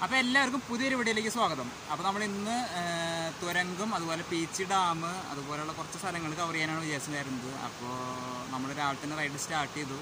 അപ്പോൾ എല്ലാവർക്കും പുതിയൊരു വീഡിയോയിലേക്ക് സ്വാഗതം അപ്പോൾ നമ്മൾ ഇന്ന് തുരങ്കം അതുപോലെ പീച്ചി ഡാം അതുപോലെയുള്ള കുറച്ച് സ്ഥലങ്ങൾ കവർ ചെയ്യാനാണ് വിചാരിച്ചിട്ടുണ്ടായിരുന്നത് അപ്പോൾ നമ്മൾ രാവിലെ തന്നെ റൈഡ് സ്റ്റാർട്ട് ചെയ്തു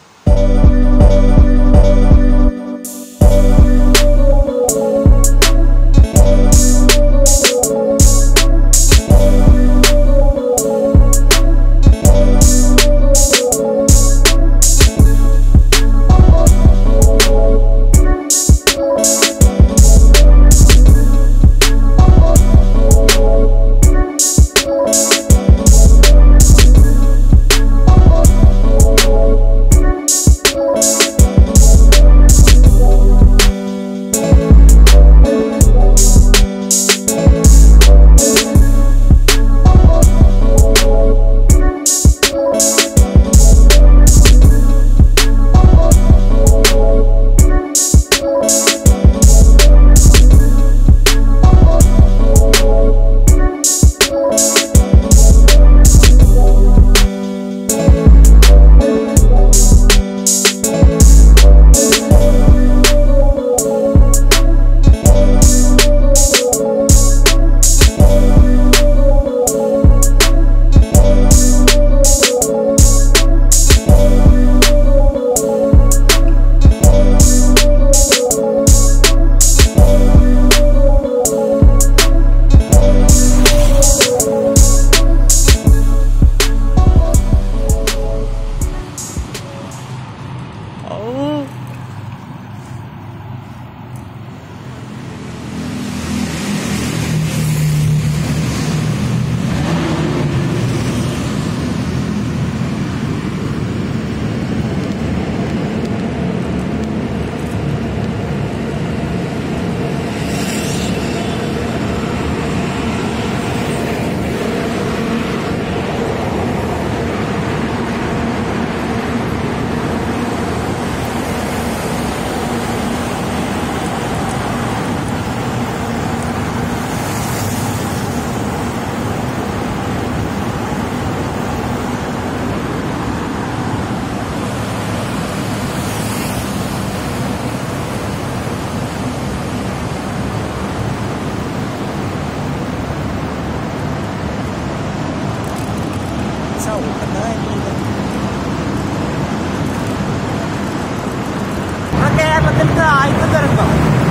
കേരളത്തിലത്തെ ആദ്യത്തെ തുരങ്കം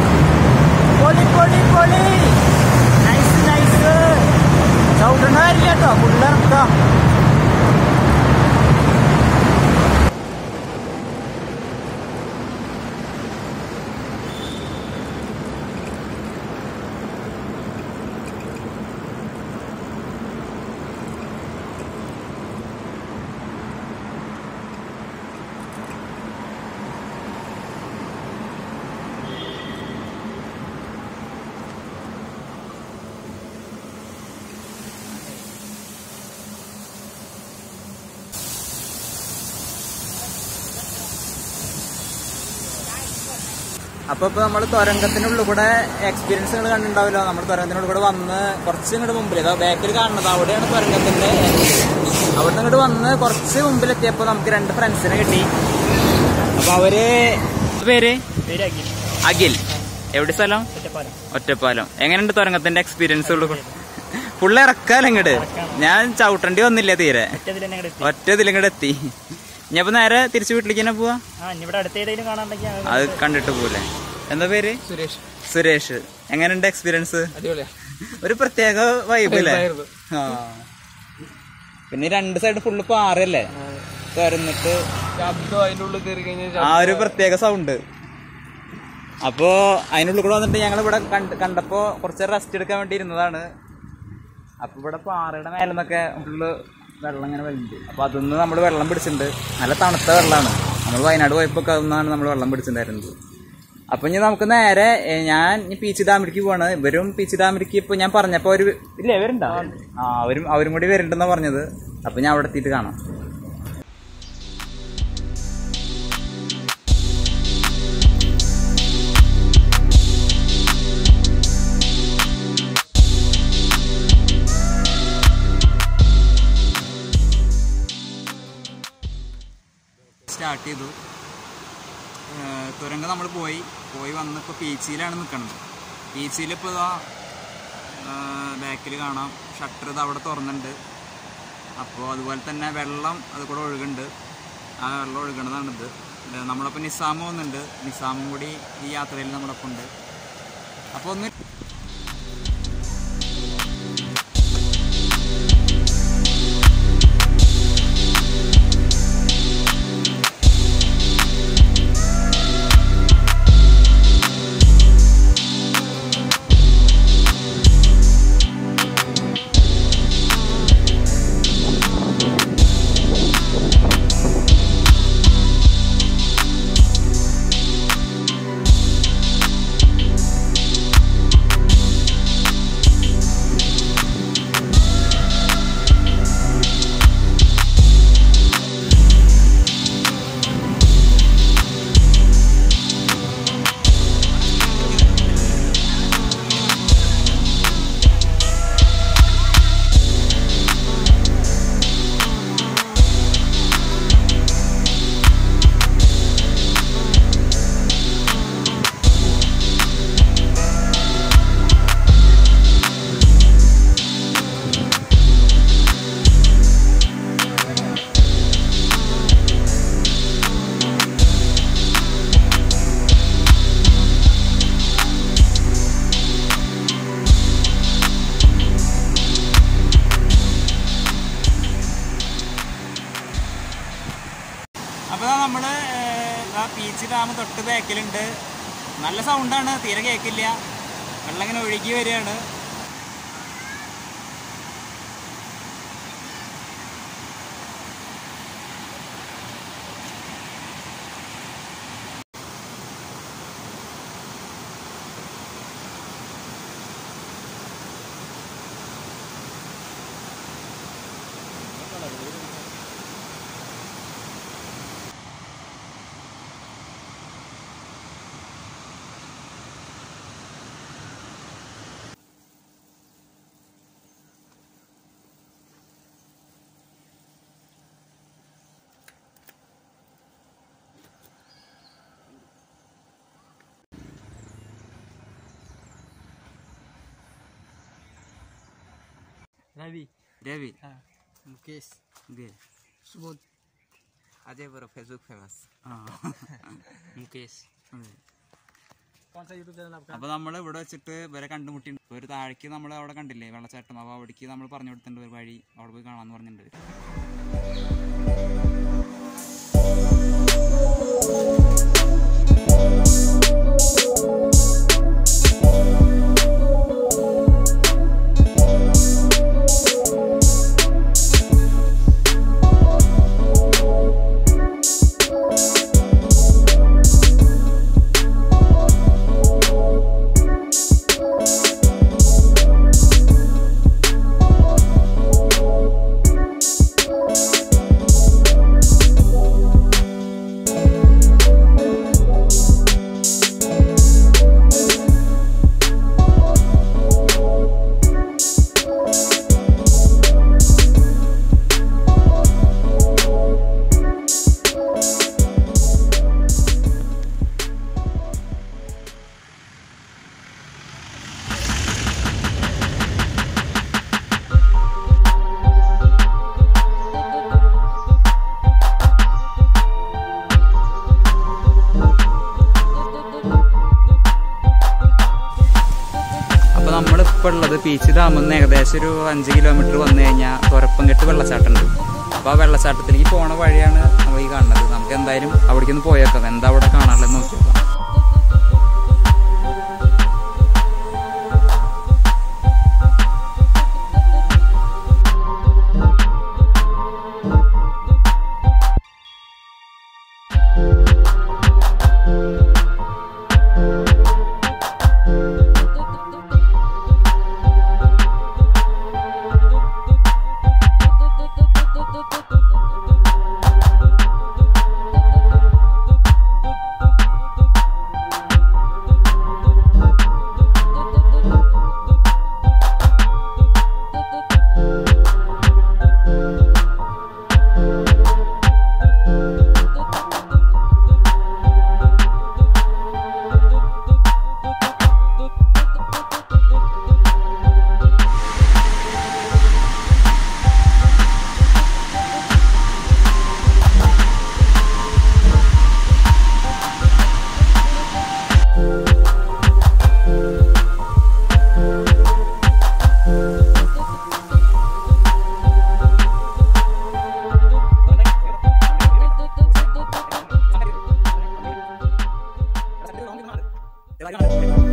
പൊളി പൊളി പൊളി നൈസ് നൈസ് ചവിട്ടണ കാര്യമില്ല കേട്ടോ ഫുള്ളിറക്കാം അപ്പൊ ഇപ്പൊ നമ്മൾ തുരങ്കത്തിനുള്ളിൽ കൂടെ എക്സ്പീരിയൻസ് നിങ്ങൾ കണ്ടിട്ടുണ്ടാവില്ലോ നമ്മൾ തുരങ്കത്തിനുള്ളിൽ കൂടെ വന്ന് കുറച്ച് ഇങ്ങോട്ട് മുമ്പിൽ ഇതാ ബാക്കിൽ കാണുന്നത് അവിടെയാണ് തുരങ്കത്തിന്റെ അവിടെ നിന്ന് ഇങ്ങോട്ട് വന്ന് കുറച്ച് മുമ്പിലെത്തിയപ്പോ നമുക്ക് രണ്ട് ഫ്രണ്ട്സിനെ കിട്ടി അപ്പൊ അവര് പേര് അഖിൽ എവിടെ സ്ഥലം ഒറ്റപ്പാലം എങ്ങനെയുണ്ട് തുരങ്കത്തിന്റെ എക്സ്പീരിയൻസ് ഫുള്ള് ഇറക്കാലോ ഇങ്ങോട്ട് ഞാൻ ചവിട്ടണ്ടി വന്നില്ല തീരെ ഒറ്റ ഇതിലിങ്ങോട്ട് എത്തി ഇനി അപ്പൊ നേരെ തിരിച്ചു വീട്ടിലേക്ക് തന്നെ പോവാ ഇവിടെ അടുത്ത ഏതെങ്കിലും കാണാണ്ടെങ്കിൽ അത് കണ്ടിട്ട് പോലെ എന്താ പേര് സുരേഷ് സുരേഷ് എങ്ങനെയുണ്ട് എക്സ്പീരിയൻസ് അടിപൊളിയാ ഒരു പ്രത്യേക വൈബ് അല്ലേ വൈബ്. ആ പിന്നെ ഈ രണ്ട് സൈഡ് ഫുള്ള് പാറയല്ലേ തുറന്നിട്ട് ശബ്ദം അതിന്റെ ഉള്ളിൽ കയറി കഴിഞ്ഞാൽ ആ ഒരു പ്രത്യേക സൗണ്ട് അപ്പോ അതിനുള്ളിൽ കൂടെ വന്നിട്ട് ഞങ്ങൾ ഇവിടെ കണ്ട് കണ്ടപ്പോ കുറച്ച് റെസ്റ്റ് എടുക്കാൻ വേണ്ടി ഇരുന്നതാണ് അപ്പൊ ഇവിടെ പാറയുടെ മേലെ നിന്നൊക്കെ ഫുള്ള് വെള്ളം ഇങ്ങനെ വരുന്നുണ്ട് അപ്പൊ അതൊന്ന് നമ്മൾ വെള്ളം പിടിച്ചിട്ടുണ്ട് നല്ല തണുത്ത വെള്ളമാണ് നമ്മൾ വയനാട് പോയപ്പോ അതൊന്നാണ് നമ്മൾ വെള്ളം പിടിച്ചിട്ടുണ്ടായിരുന്നത് അപ്പൊ ഇനി നമുക്ക് നേരെ ഏ, ഞാൻ ഇനി പീച്ച് ഡാമിലേക്ക് പോവാണ് ഇവരും പീച്ച് ഡാമിലേക്ക് ഇപ്പൊ ഞാൻ പറഞ്ഞപ്പോ അവര് ഇല്ലേ വരുന്നുണ്ടോ ആ അവരും അവരും കൂടി വരുന്നുണ്ടെന്നാ പറഞ്ഞത് അപ്പൊ ഞാൻ അവിടെ എത്തിയിട്ട് കാണാം സ്റ്റാർട്ട് ചെയ്തു തുരങ്കം നമ്മൾ പോയി പോയി വന്ന് ഇപ്പോൾ പീച്ചിയിലാണ് നിൽക്കുന്നത് പീച്ചിയിൽ ഇപ്പോൾ ഇതാ ബാക്കിൽ കാണാം ഷട്ടർ ഇത് അവിടെ തുറന്നിട്ടുണ്ട് അപ്പോൾ അതുപോലെ തന്നെ വെള്ളം അത് കൂടെ ഒഴുകുന്നുണ്ട് ആ വെള്ളം ഒഴുകണതാണിത് ഇത് നമ്മളപ്പോൾ നിസാം പോകുന്നുണ്ട് നിസാമും കൂടി ഈ യാത്രയിൽ നമ്മളൊപ്പം ഉണ്ട് അപ്പോൾ ഒന്ന് അപ്പോൾ നമ്മൾ ആ പീച്ച് ഡാം തൊട്ട് ബാക്കിലുണ്ട് നല്ല സൗണ്ടാണ് തീരെ കേൾക്കില്ല വെള്ളം ഇങ്ങനെ ഒഴുകി വരികയാണ് रवि രവി मुकेश ഇത് सुबोध अजय बरो फेसबुक फेमस ആ मुकेश അതെ. कौन सा यूट्यूब चैनल आपका അപ്പോൾ നമ്മൾ ഇവിടെ വെച്ചിട്ട് ഇവരെ കണ്ടുമുട്ടി ഇപ്പോൾ ഒരു താഴേക്ക് നമ്മൾ അവിടെ കണ്ടില്ലേ വെള്ളച്ചാട്ടം അപ്പോൾ അവിടേക്ക് നമ്മൾ പറഞ്ഞു കൊടുത്തിട്ടുണ്ട് ഒരു വഴി അവിടെ പോയി കാണാമെന്ന് പറഞ്ഞിട്ടുണ്ട് അപ്പോൾ നമ്മളിപ്പോൾ ഉള്ളത് പീച്ച് ഡാമിൽ നിന്ന് ഏകദേശം ഒരു അഞ്ച് കിലോമീറ്റർ വന്നു കഴിഞ്ഞാൽ തുരപ്പംകെട്ട് വെള്ളച്ചാട്ടമുണ്ട് അപ്പോൾ ആ വെള്ളച്ചാട്ടത്തിലേക്ക് പോണ വഴിയാണ് നമ്മൾ ഈ കാണുന്നത് നമുക്ക് എന്തായാലും അവിടേക്ക് ഒന്ന് പോയേക്കാം എന്താ അവിടെ കാണാനുള്ളതെന്ന് നോക്കിയേക്കാം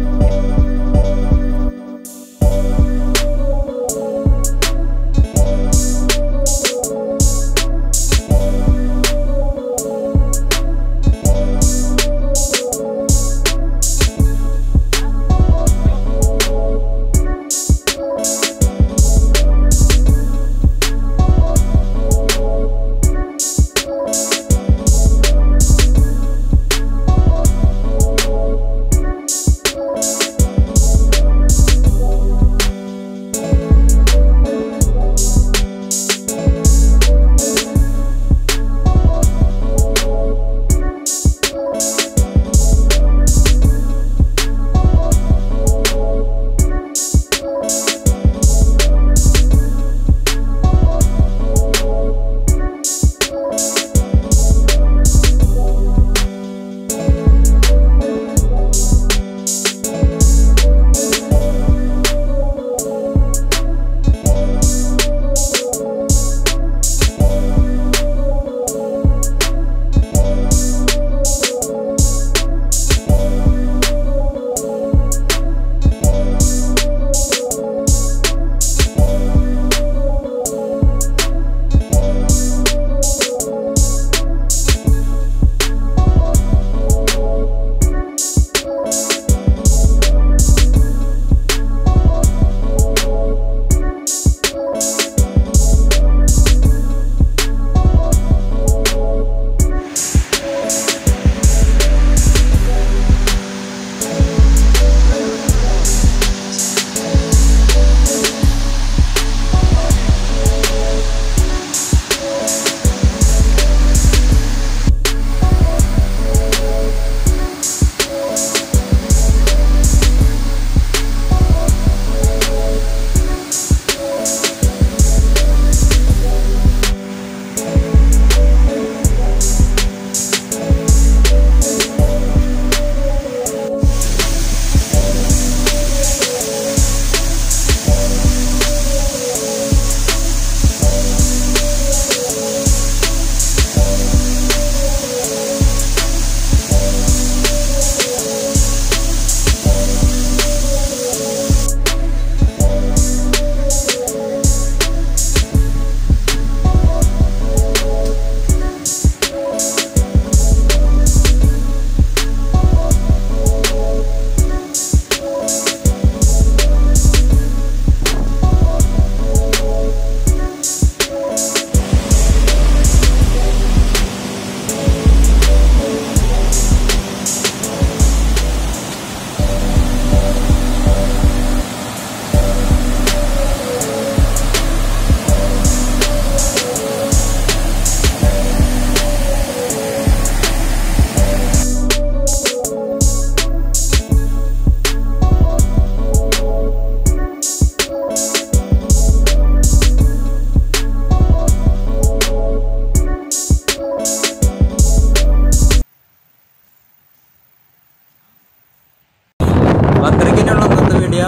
പത്രക്കിനുള്ള ഇന്നത്തെ വീഡിയോ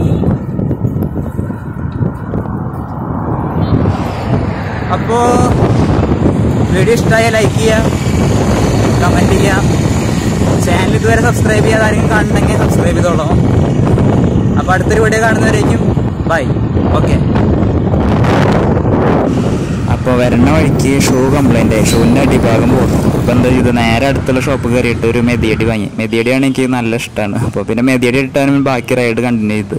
അപ്പോ വീഡിയോ ഇഷ്ടമായ ലൈക്ക് ചെയ്യുക കമന്റ് ചെയ്യുക ചാനൽ ഇതുവരെ സബ്സ്ക്രൈബ് ചെയ്യാതെ ആരെങ്കിലും കാണുന്നെങ്കിൽ സബ്സ്ക്രൈബ് ചെയ്തോളാം അപ്പൊ അടുത്തൊരു വീഡിയോ കാണുന്നവരേക്കും ബൈ ഓക്കെ അപ്പോൾ വരുന്ന വഴിക്ക് ഷൂ കംപ്ലൈൻ്റ് ആയി ഷൂവിൻ്റെ അടിഭാഗം പോകുന്നു അപ്പോൾ എന്താ ചെയ്ത് നേരെ അടുത്തുള്ള ഷോപ്പ് കയറിയിട്ട് ഒരു മെതിയടി വാങ്ങി മെതിയടിയാണ് എനിക്ക് നല്ല ഇഷ്ടമാണ് അപ്പോൾ പിന്നെ മെതിയടി ഇട്ടാനും ബാക്കി റൈഡ് കണ്ടിന്യൂ ചെയ്ത്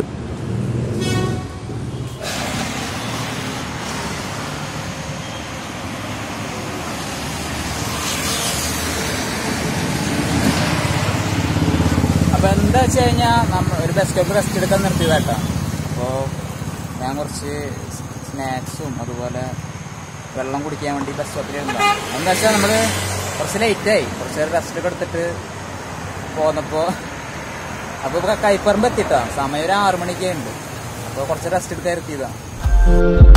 അപ്പൊ എന്താ വെച്ച് കഴിഞ്ഞാൽ നമ്മ ഒരു ബസ് സ്റ്റോപ്പ് റെസ്റ്റ് എടുക്കാൻ നിർത്തിയതാട്ടോ അപ്പോൾ ഞാൻ കുറച്ച് സ്നാക്സും അതുപോലെ വെള്ളം കുടിക്കാൻ വേണ്ടി ബസ് സ്റ്റോപ്പിൽ ഉണ്ടാവും എന്താ വെച്ചാൽ നമ്മൾ കുറച്ച് ലേറ്റായി കുറച്ച് നേരം റെസ്റ്റ് ഒക്കെ എടുത്തിട്ട് പോന്നപ്പോൾ അപ്പോൾ കൈപ്പറമ്പ് എത്തിട്ടോ സമയം ഒരു ആറു മണിക്കേ ഉണ്ട് അപ്പോൾ കുറച്ച് റെസ്റ്റ് എടുത്ത് നിർത്തിയതാണ്